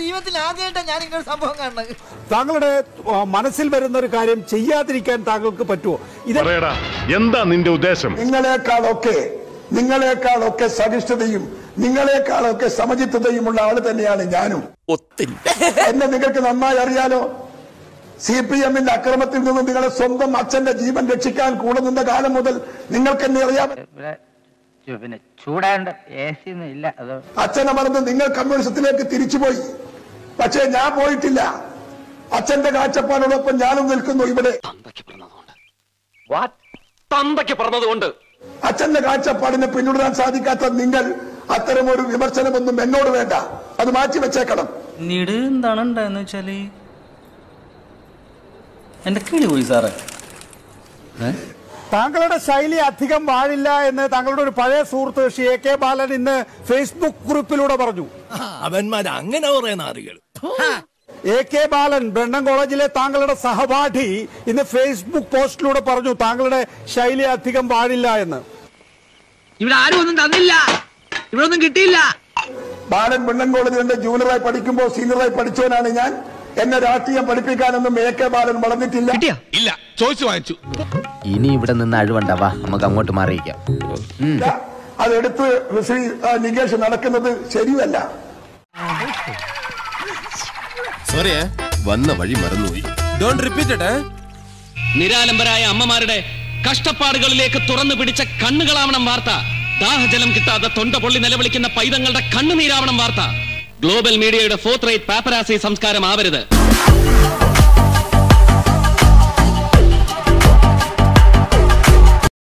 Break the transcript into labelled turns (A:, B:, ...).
A: ജീവിതത്തിൽ ആദ്യമായിട്ടാണ് ഞാൻ ഇങ്ങനെ ഒരു സംഭവം കാണുന്നത്
B: താങ്കളുടെ ആ, മനസ്സിൽ വരുന്ന ഒരു കാര്യം ചെയ്യാതിരിക്കാൻ താങ്കൾക്ക് പറ്റുമോ ഇത്
C: പറയടാ എന്താ നിന്റെ ഉദ്ദേശം
D: നിങ്ങളെക്കാളൊക്കെ നിങ്ങളെക്കാളൊക്കെ സഹിഷ്ണുതയും നിങ്ങളെക്കാളൊക്കെ സമചിത്തതയുമുള്ള ആള് തന്നെയാണ് ഞാനും എന്നെ നിങ്ങൾക്ക് നന്നായി അറിയാലോ സി പി എമ്മിന്റെ അക്രമത്തിൽ നിന്ന് നിങ്ങളെ സ്വന്തം അച്ഛന്റെ ജീവൻ രക്ഷിക്കാൻ കൂടെ നിന്ന കാലം മുതൽ നിങ്ങൾക്ക് എന്നെ അറിയാം
E: പിന്നെ ചൂടാണ്ട് എ സി ഒന്നും ഇല്ല അത്
D: അച്ഛനെ മറന്ന് നിങ്ങൾ കമ്മ്യൂണിസത്തിലേക്ക് തിരിച്ചുപോയി പക്ഷേ ഞാൻ പോയിട്ടില്ല അച്ഛന്റെ കാഴ്ചപ്പാടോടൊപ്പം ഞാനും നിൽക്കുന്നു ഇവിടെ
F: തന്തയ്ക്ക് പറഞ്ഞതുകൊണ്ട്
D: അച്ഛന്റെ കാഴ്ചപ്പാടിനെ പിന്തുടരാൻ സാധിക്കാത്ത നിങ്ങൾ അത്തരമൊരു വിമർശനമൊന്നും എന്നോട് വേണ്ട അത് മാറ്റി വെച്ചേക്കണം
G: പിന്നീട് എന്താണ് ഉണ്ടായെന്ന് വെച്ചാല് എന്റെ കിളി പോയി സാറേ
B: താങ്കളുടെ ശൈലി അധികം വാഴില്ല എന്ന് താങ്കളുടെ ഒരു പഴയ സുഹൃത്ത് ശ്രീ എ കെ ബാലൻ ഇന്ന് ഫേസ്ബുക്ക് കുറിപ്പിലൂടെ പറഞ്ഞു
H: അവന്മാർ അങ്ങനെ പറയുന്ന ആളുകൾ
B: എ കെ ബാലൻ ബ്രണ്ണൻ കോളേജിലെ താങ്കളുടെ സഹപാഠി ഇന്ന് ഫേസ്ബുക്ക് പോസ്റ്റിലൂടെ പറഞ്ഞു താങ്കളുടെ ശൈലി അധികം വാഴില്ല എന്ന്
A: ഇവിടെ ആരും ഒന്നും തന്നില്ല ഇവിടെ ഒന്നും കിട്ടിയില്ല
D: ബാലൻ വെണ്ണൻ കോളേജിൽ എന്റെ ജൂനിയറായി പഠിക്കുമ്പോൾ സീനിയറായി പഠിച്ചവനാണ് ഞാൻ എന്നെ രാഷ്ട്രീയം പഠിപ്പിക്കാനൊന്നും എ കെ ബാലൻ വളർന്നിട്ടില്ല
H: ഇല്ല ചോദിച്ചു വാങ്ങിച്ചു
I: ഇനി ഇവിടെ നിന്ന് അഴിവണ്ടാവാ നമുക്ക് അങ്ങോട്ട് മാറിയിക്കാം
D: അതെടുത്ത് ശ്രീ ആ, നികേഷ് നടക്കുന്നത് ശരിയല്ല
I: സോറിയേ വന്ന വഴി മറന്നുപോയി
H: ഡോണ്ട് റിപ്പീറ്റ്
F: നിരാലംബരായ അമ്മമാരുടെ കഷ്ടപ്പാടുകളിലേക്ക് തുറന്നു പിടിച്ച കണ്ണുകളാവണം വാർത്ത ദാഹജലം കിട്ടാതെ തൊണ്ട പൊള്ളി നിലവിളിക്കുന്ന പൈതങ്ങളുടെ കണ്ണുനീരാവണം വാർത്ത ഗ്ലോബൽ മീഡിയയുടെ ഫോർത്ത് റേറ്റ് പാപ്പരാസി സംസ്കാരം ആവരുത്